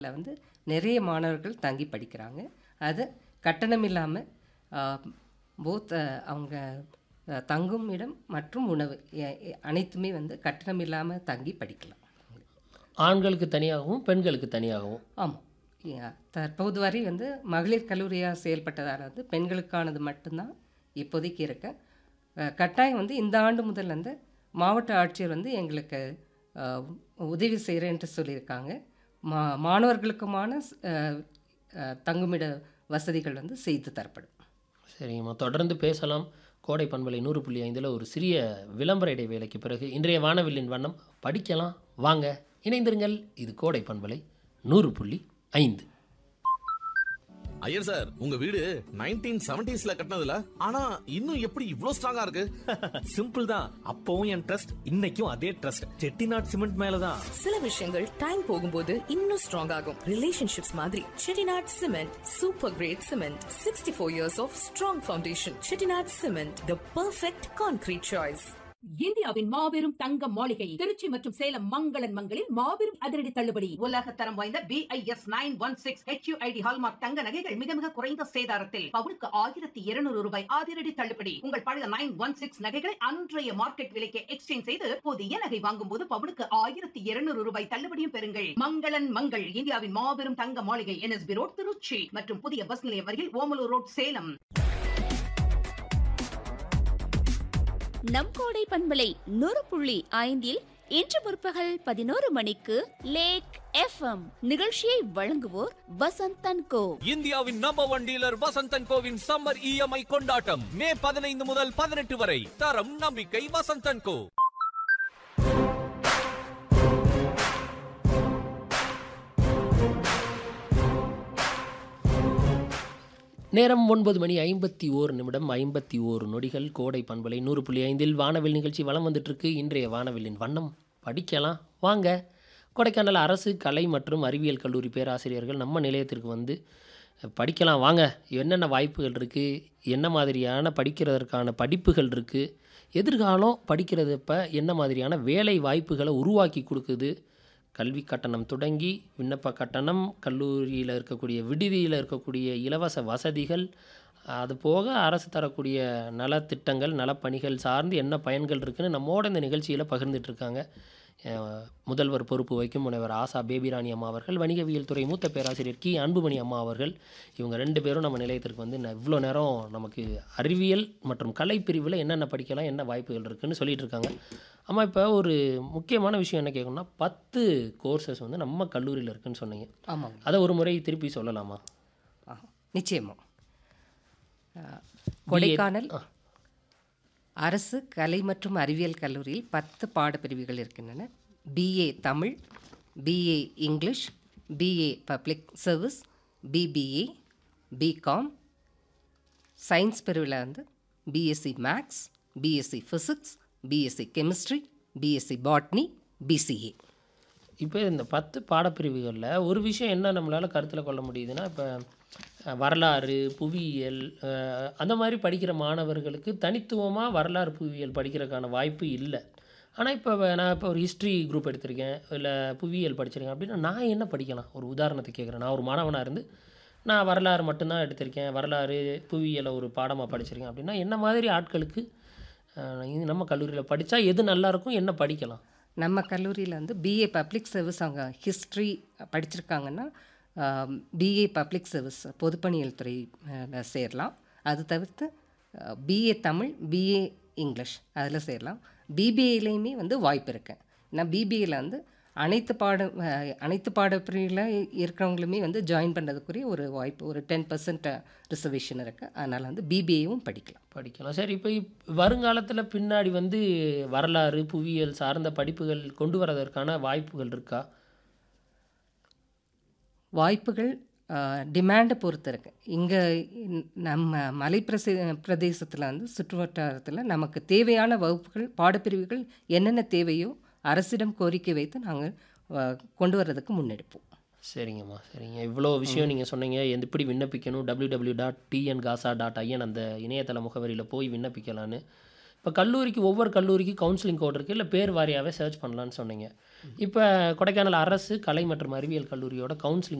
இதில் வந்து நிறைய மாணவர்கள் தங்கி படிக்கிறாங்க அது கட்டணம் இல்லாமல் போத் அவங்க அஹ், தங்கும் இடம் மற்றும் உணவு எ- எ- அனைத்துமே வந்து கட்டணம் இல்லாமல் தங்கி படிக்கலாம் ஆண்களுக்கு தனியாகவும் பெண்களுக்கு தனியாகவும் ஆமாம் தற்போது வரை வந்து மகளிர் கல்லூரியாக செயல்பட்டதால் வந்து பெண்களுக்கானது மட்டும்தான் இப்போதைக்கு இருக்க அஹ், கட்டாயம் வந்து இந்த ஆண்டு முதல் வந்து மாவட்ட ஆட்சியர் வந்து எங்களுக்கு அஹ், உதவி செய்கிறேன்ட்டு சொல்லியிருக்காங்க மா மாணவர்களுக்குமான அஹ், அஹ், தங்குமிட வசதிகள் வந்து செய்து தரப்படும் சரிங்கம்மா தொடர்ந்து பேசலாம் கோடை பண்பலை நூறு புள்ளி ஐந்தில் ஒரு சிறிய விளம்பர இடைவேளைக்கு பிறகு இன்றைய வானவில்லின் வண்ணம் படிக்கலாம் வாங்க இணைந்திருங்கள் இது கோடை பண்பலை நூறு புள்ளி ஐந்து ஐயர் சார் உங்க வீடு நைன்டீன் செவன்டிஸ்ல கட்டினதுல ஆனா இன்னும் எப்படி இவ்ளோ ஸ்ட்ராங்கா இருக்கு சிம்பிள் தான் அப்பவும் என் ட்ரஸ்ட் இன்னைக்கும் அதே ட்ரஸ்ட் செட்டிநாட் சிமெண்ட் மேலதான் சில விஷயங்கள் டைம் போகும்போது இன்னும் ஸ்ட்ராங் ஆகும் ரிலேஷன்ஷிப்ஸ் மாதிரி Chettinad cement super great cement sixty four years of strong foundation Chettinad cement the perfect concrete choice இந்தியாவின் மாபெரும் தங்க மாளிகை திருச்சி மற்றும் சேலம் மங்களன் மங்களில் மாபெரும் அதிரடி தள்ளுபடி உலக தரம் வாய்ந்த BIS nine one six HUID hallmark தங்க நகைகள் மிக மிக குறைந்த சேதாரத்தில் பவுனுக்கு ஆயிரத்தி இருநூறு ரூபாய் அதிரடி தள்ளுபடி உங்கள் பழைய நைன் ஒன் சிக்ஸ் நகைகளை அன்றைய மார்க்கெட் விலைக்கு எக்ஸ்சேஞ்ச் செய்து புதிய நகை வாங்கும் போது பவுனுக்கு ஆயிரத்தி இருநூறு ரூபாய் தள்ளுபடியும் பெறுங்கள் மங்களன் மங்கள் இந்தியாவின் மாபெரும் தங்க மாளிகை என்எஸ்பி ரோட் திருச்சி மற்றும் புதிய பஸ் நிலையம் அருகில் ஓமலூர் ரோட் சேலம் நம் கோடை பண்பலை நூறு புள்ளி ஐந்தில் இன்று முற்பகல் பதினோரு மணிக்கு லேக் எஃப்எம் நிகழ்ச்சியை வழங்குவோர் வசந்தன் கோ இந்தியாவின் நம்பர் ஒன் டீலர் வசந்தன் கோவின் சம்மர் இஎம்ஐ கொண்டாட்டம் மே பதினைந்து முதல் பதினெட்டு வரை தரம் நம்பிக்கை வசந்தன் கோ நேரம் ஒன்பது மணி ஐம்பத்தி ஓரு நிமிடம் ஐம்பத்தி ஓரு நொடிகள் கோடை பண்பலை நூறு புள்ளி ஐந்தில் வானவில் நிகழ்ச்சி வலம் வந்துட்டுருக்கு இன்றைய வானவில்லின் வண்ணம் படிக்கலாம் வாங்க கொடைக்கானல் அரசு கலை மற்றும் அறிவியல் கல்லூரி பேராசிரியர்கள் நம்ம நிலையத்திற்கு வந்து படிக்கலாம் வாங்க என்னென்ன வாய்ப்புகள் இருக்குது என்ன மாதிரியான படிக்கிறதற்கான படிப்புகள் இருக்குது எதிர்காலம் படிக்கிறதப்ப என்ன மாதிரியான வேலை வாய்ப்புகளை உருவாக்கி கொடுக்குது கல்வி கட்டணம் தொடங்கி விண்ணப்ப கட்டணம் கல்லூரியில் இருக்கக்கூடிய விடுதியில் இருக்கக்கூடிய இலவச வசதிகள் அது போக அரசு தரக்கூடிய நலத்திட்டங்கள் நலப்பணிகள் சார்ந்து என்ன பயன்கள் இருக்குன்னு நம்மோட இந்த நிகழ்ச்சியில் பகிர்ந்துட்டு இருக்காங்க அஹ், முதல்வர் பொறுப்பு வகிக்கும் முனைவர் ஆசா பேபிராணி அம்மா அவர்கள் வணிகவியல் துறை மூத்த பேராசிரியர் கி அன்புமணி அம்மா அவர்கள் இவங்க ரெண்டு பேரும் நம்ம நிலையத்திற்கு வந்து ந- இவ்வளோ நேரம் நமக்கு அறிவியல் மற்றும் கலை பிரிவில் என்னென்ன படிக்கலாம் என்ன வாய்ப்புகள் இருக்குன்னு சொல்லிட்டு இருக்காங்க அம்மா இப்போ ஒரு முக்கியமான விஷயம் என்ன கேட்கணும்னா பத்து கோர்சஸ் வந்து நம்ம கல்லூரியில் இருக்குன்னு சொன்னீங்க ஆமாங்க அதை ஒரு முறை திருப்பி சொல்லலாமா ஆ நிச்சயமா அஹ், கொடைக்கானல் அரசு கலை மற்றும் அறிவியல் கல்லூரியில் பத்து பாடப்பிரிவுகள் இருக்கின்றன BA Tamil BA English BA public service BBA BCom science பிரிவில் வந்து BSc maths BSc physics BSc chemistry BSc botany BCA இப்போ இந்த பத்து பாடப்பிரிவுகளில் ஒரு விஷயம் என்ன நம்மளால் கருத்தில் கொள்ள முடியுதுன்னா இப்போ அஹ், வரலாறு புவியியல் அஹ், அந்த மாதிரி படிக்கிற மாணவர்களுக்கு தனித்துவமாக வரலாறு புவியியல் படிக்கிறதுக்கான வாய்ப்பு இல்லை ஆனால் இப்போ நான் இப்போ ஒரு ஹிஸ்ட்ரி குரூப் எடுத்திருக்கேன் இல்லை புவியியல் படிச்சிருக்கேன் அப்படின்னா நான் என்ன படிக்கலாம் ஒரு உதாரணத்துக்கு கேட்குறேன் நான் ஒரு மாணவனாக இருந்து நான் வரலாறு மட்டும்தான் எடுத்திருக்கேன் வரலாறு புவியியலை ஒரு பாடமாக படிச்சிருக்கேன் அப்படின்னா என்ன மாதிரி ஆட்களுக்கு அஹ், இது நம்ம கல்லூரியில் படித்தா எது நல்லா இருக்கும் என்ன படிக்கலாம் நம்ம கல்லூரியில் வந்து பிஏ பப்ளிக் சர்வீஸ் அவங்க ஹிஸ்ட்ரி படிச்சிருக்காங்கன்னா பிஏ பப்ளிக் சர்வீஸ் பொதுப்பணியல் துறை அஹ், சேரலாம் அது தவிர்த்து பிஏ தமிழ் பிஏ இங்கிலீஷ் அதில் சேரலாம் பிபிஏலையுமே வந்து வாய்ப்பு இருக்கு நான் பிபிஏல வந்து அனைத்து பாட அஹ், அனைத்து பாடப்பிரிவில் இருக்கிறவங்களுமே வந்து ஜாயின் பண்ணுறதுக்குரிய ஒரு வாய்ப்பு ஒரு டென் பர்சன்ட் ரிசர்வேஷன் இருக்குது அதனால் வந்து பிபிஏவும் படிக்கலாம் படிக்கலாம் சரி இப்போ இப் வருங்காலத்தில் பின்னாடி வந்து வரலாறு புவியியல் சார்ந்த படிப்புகள் கொண்டு வரதற்கான வாய்ப்புகள் இருக்கா வாய்ப்புகள் டிமாண்டை பொறுத்து இருக்கு இங்கே நம்ம மலை பிரசே பிரதேசத்தில் வந்து சுற்றுவட்டாரத்தில் நமக்கு தேவையான வகுப்புகள் பாடப்பிரிவுகள் என்னென்ன தேவையோ அரசிடம் கோரிக்கை வைத்து நாங்கள் கொண்டு வர்றதுக்கு முன்னெடுப்போம் சரிங்கம்மா சரிங்க இவ்வளோ விஷயம் நீங்கள் சொன்னீங்க எந்த எப்படி விண்ணப்பிக்கணும் டபிள்யூ டபிள்யூ டாட் டிஎன் காசா டாட் ஐஎன் அந்த இணையதள முகவரியில் போய் விண்ணப்பிக்கலான்னு இப்போ கல்லூரிக்கு ஒவ்வொரு கல்லூரிக்கு கவுன்சிலிங் கோட் இருக்குது இல்லை பேர் வாரியாகவே சர்ச் பண்ணலான்னு சொன்னீங்க இப்போ கொடைக்கானல் அரசு கலை மற்றும் அறிவியல் கல்லூரியோட கவுன்சிலிங்